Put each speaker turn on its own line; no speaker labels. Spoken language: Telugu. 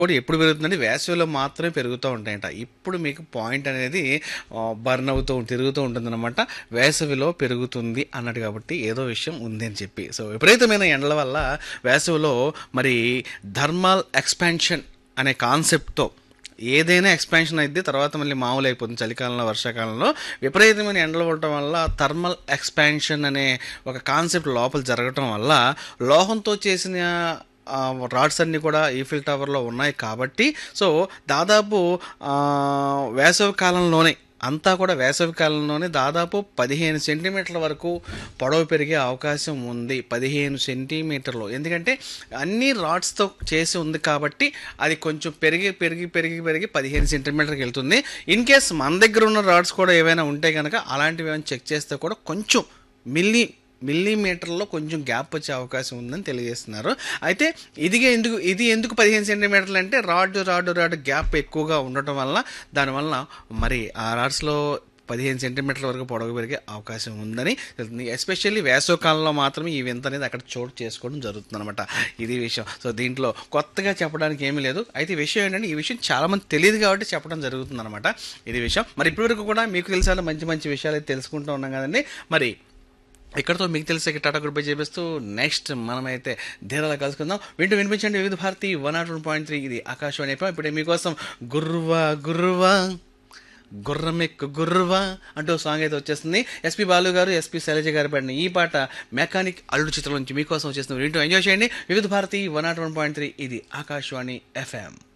కూడా ఎప్పుడు పెరుగుతుందంటే వేసవిలో మాత్రమే పెరుగుతూ ఉంటాయంట ఇప్పుడు మీకు పాయింట్ అనేది బర్న్ అవుతూ తిరుగుతూ ఉంటుందన్నమాట వేసవిలో పెరుగుతుంది అన్నట్టు కాబట్టి ఏదో విషయం ఉంది అని చెప్పి సో విపరీతమైన ఎండల వల్ల వేసవిలో మరి థర్మల్ ఎక్స్పాన్షన్ అనే కాన్సెప్ట్తో ఏదైనా ఎక్స్పాన్షన్ అయితే తర్వాత మళ్ళీ మామూలు అయిపోతుంది చలికాలంలో వర్షాకాలంలో విపరీతమైన ఎండలు ఉండటం వల్ల థర్మల్ ఎక్స్పాన్షన్ అనే ఒక కాన్సెప్ట్ లోపల జరగటం వల్ల లోహంతో చేసిన ఆ, రాడ్స్ అన్నీ కూడా ఈఫిల్ టవర్లో ఉన్నాయి కాబట్టి సో దాదాపు ఆ, వేసవి కాలంలోనే అంతా కూడా వేసవి కాలంలోనే దాదాపు పదిహేను సెంటీమీటర్ల వరకు పొడవు పెరిగే అవకాశం ఉంది పదిహేను సెంటీమీటర్లు ఎందుకంటే అన్ని రాడ్స్తో చేసి ఉంది కాబట్టి అది కొంచెం పెరిగి పెరిగి పెరిగి పెరిగి పదిహేను సెంటీమీటర్కి వెళ్తుంది ఇన్ కేస్ మన దగ్గర ఉన్న రాడ్స్ కూడా ఏవైనా ఉంటే కనుక అలాంటివి ఏమైనా చెక్ చేస్తే కూడా కొంచెం మిల్లీ మిల్లీమీటర్లో కొంచెం గ్యాప్ వచ్చే అవకాశం ఉందని తెలియజేస్తున్నారు అయితే ఇది ఎందుకు ఇది ఎందుకు పదిహేను సెంటీమీటర్లు అంటే రాడ్ రాడ్ రాడ్ గ్యాప్ ఎక్కువగా ఉండటం వల్ల దానివల్ల మరి ఆ రాడ్స్లో పదిహేను సెంటీమీటర్ల వరకు పొడవు పెరిగే అవకాశం ఉందని తెలుస్తుంది ఎస్పెషల్లీ వేసవకాలంలో మాత్రమే ఈ వింత అనేది అక్కడ చోటు చేసుకోవడం జరుగుతుంది అనమాట ఇది విషయం సో దీంట్లో కొత్తగా చెప్పడానికి ఏమీ లేదు అయితే ఈ విషయం ఏంటంటే ఈ విషయం చాలామంది తెలియదు కాబట్టి చెప్పడం జరుగుతుంది అనమాట ఇది విషయం మరి ఇప్పటివరకు కూడా మీకు తెలిసిన మంచి మంచి విషయాలు అయితే తెలుసుకుంటూ ఉన్నాం కదండి మరి ఇక్కడతో మీకు తెలిసే టాటా గ్రూప్ పై చేపిస్తూ నెక్స్ట్ మనమైతే ధీరాలా కలుసుకుందాం వింటూ వినిపించండి Vividh Bharati one not one point three ఇది ఆకాశవాణి ఎఫ్ఎం. ఇప్పుడే మీకోసం గుర్వా గుర్వా గుర్రమెక్కు గుర్రవా అంటూ సాంగ్ అయితే వచ్చేస్తుంది ఎస్పి బాలు గారు ఎస్పి శైలజ గారు పాడిన ఈ పాట మెకానిక్ అల్లుడు చిత్రం నుంచి మీకోసం వచ్చేస్తుంది వింటూ ఎంజాయ్ చేయండి Vividh Bharati one not one point three ఇది ఆకాశవాణి ఎఫ్ఎం